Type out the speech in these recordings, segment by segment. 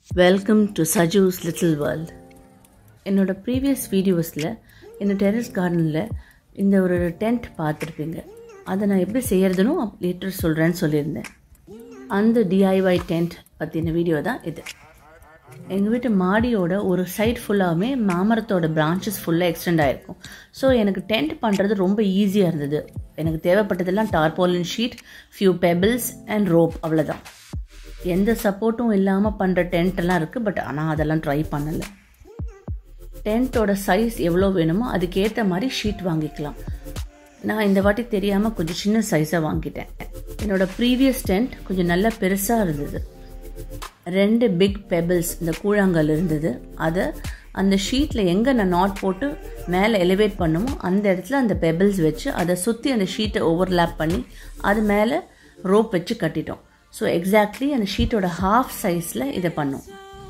welcome to Saju's little world என்னோட previous வீடியோஸில் என்னோட டெரஸ் கார்டனில் இந்த ஒரு டென்ட் பார்த்துருப்பீங்க அதை நான் எப்படி செய்கிறதுனும் லேட்டர் சொல்கிறேன்னு சொல்லியிருந்தேன் அந்த டிஐஒய் டென்ட் பற்றின வீடியோ தான் இது எங்கள் வீட்டு மாடியோட ஒரு சைட் ஃபுல்லாகவே மாமரத்தோட பிரான்ச்சஸ் ஃபுல்லாக எக்ஸ்டெண்ட் ஆகிருக்கும் ஸோ எனக்கு டென்ட் பண்ணுறது ரொம்ப ஈஸியாக இருந்தது எனக்கு தேவைப்பட்டதெல்லாம் tarpaulin sheet few pebbles and rope அவ்வளோதான் எந்த சப்போர்ட்டும் இல்லாமல் பண்ணுற டென்ட் எல்லாம் இருக்குது பட் ஆனால் அதெல்லாம் ட்ரை பண்ணலை டென்ட்டோட சைஸ் எவ்வளோ வேணுமோ அதுக்கேற்ற மாதிரி ஷீட் வாங்கிக்கலாம் நான் இந்த வாட்டி தெரியாமல் கொஞ்சம் சின்ன சைஸாக வாங்கிட்டேன் என்னோட ப்ரீவியஸ் டென்ட் கொஞ்சம் நல்லா பெருசாக இருந்தது ரெண்டு பிக் பெபிள்ஸ் இந்த கூழாங்கல் இருந்தது அதை அந்த ஷீட்டில் எங்கே நான் நாட் போட்டு மேலே எலிவேட் பண்ணுமோ அந்த இடத்துல அந்த பெபிள்ஸ் வச்சு அதை சுற்றி அந்த ஷீட்டை ஓவர்லேப் பண்ணி அது மேலே ரோப் வச்சு கட்டிட்டோம் ஸோ எக்ஸாக்ட்லி அந்த ஷீட்டோட ஹாஃப் சைஸில் இதை பண்ணோம்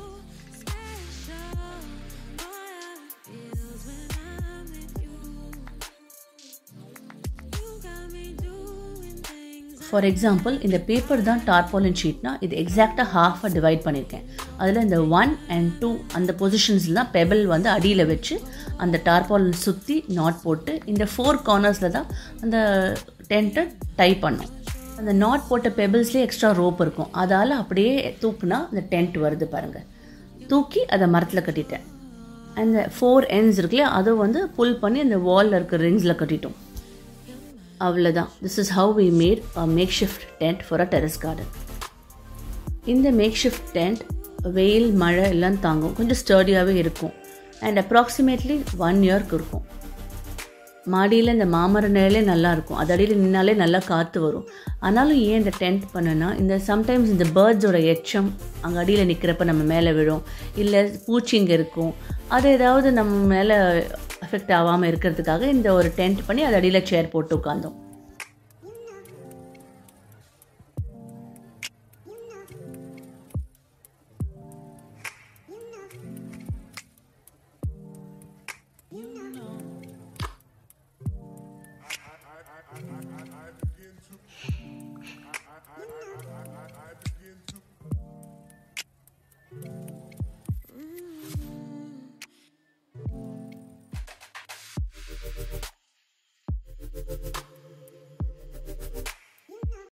ஃபார் எக்ஸாம்பிள் இந்த பேப்பர் தான் டார்பாலின் ஷீட்னா இது எக்ஸாக்டாக ஹாஃபாக டிவைட் பண்ணியிருக்கேன் அதில் இந்த ஒன் அண்ட் டூ அந்த பொசிஷன்ஸில் தான் பெபிள் வந்து அடியில் வச்சு அந்த டார்பாலின் சுற்றி நாட் போட்டு இந்த ஃபோர் கார்னர்ஸில் தான் அந்த டென்ட்டை டை பண்ணோம் அந்த நாட் போட்ட பெபிள்ஸ்லேயே எக்ஸ்ட்ரா ரோப் இருக்கும் அதால் அப்படியே தூக்குனா அந்த டென்ட் வருது பாருங்கள் தூக்கி அதை மரத்தில் கட்டிட்டேன் அந்த ஃபோர் எண்ட்ஸ் இருக்குல்லையா அதை வந்து புல் பண்ணி அந்த வாலில் இருக்க ரிங்ஸில் கட்டிட்டோம் அவ்வளோதான் this is how we made a makeshift tent for a terrace garden இந்த மேக் ஷிஃப்ட் டென்ட் வெயில் மழை எல்லாம் தாங்கும் கொஞ்சம் ஸ்டர்டியாகவே இருக்கும் அண்ட் அப்ராக்சிமேட்லி ஒன் இயர்க்கு இருக்கும் மாடியில் இந்த மாமர நிழலே நல்லா இருக்கும் அது அடியில் நின்னாலே நல்லா காற்று வரும் ஆனாலும் ஏன் இந்த டென்ட் பண்ணுன்னா இந்த சம்டைம்ஸ் இந்த பேர்ட்ஸோட எச்சம் அங்கே அடியில் நிற்கிறப்ப நம்ம மேலே விழும் இல்லை பூச்சிங்க இருக்கும் அது ஏதாவது நம்ம மேலே அஃபெக்ட் ஆகாமல் இருக்கிறதுக்காக இந்த ஒரு டென்ட் பண்ணி அது அடியில் சேர் போட்டு உட்காந்தோம்